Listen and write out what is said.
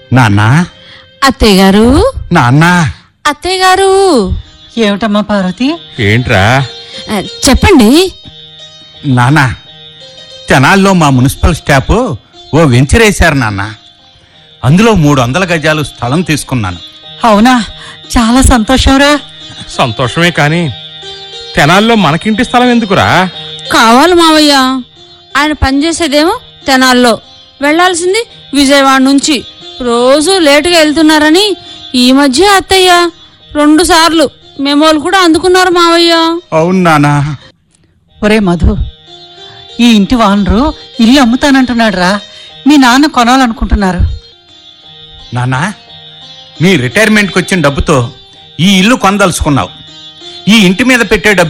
నాన్న అత్తయ్య గారు నాన్న అత్తయ్య గారు ఏమిటమ్మా పార్వతి ఏంట్రా ఆ, చెప్పండి నాన్న తెనాల్లో మా మున్సిపల్ స్టాఫ్ ఓ వెంచరేశారు నాన్న అందులో మూడు వందల గజాలు స్థలం తీసుకున్నాను అవునా చాలా సంతోషంరా సంతోషమే కాని తెనాల్లో మనకింటి స్థలం ఎందుకురా కావాలి మావయ్య ఆయన పనిచేసేదేమో తెనాల్లో వెళ్ళాల్సింది విజయవాడ నుంచి రోజు లేటుగా వెళ్తున్నారని ఈ మధ్య అత్తయ్య రెండు సార్లు మెమోలు కూడా అందుకున్నారు మావయ్య అవును నాన్న ఒరే మధు ఈ ఇంటి వానరు ఇల్లు అమ్ముతానంటున్నాడు రా మీ నాన్న కొనాలనుకుంటున్నారు నాన్న మీ రిటైర్మెంట్కి వచ్చిన డబ్బుతో ఈ ఇల్లు కొనదలుచుకున్నావు ఈ ఇంటి మీద పెట్టే డబ్బు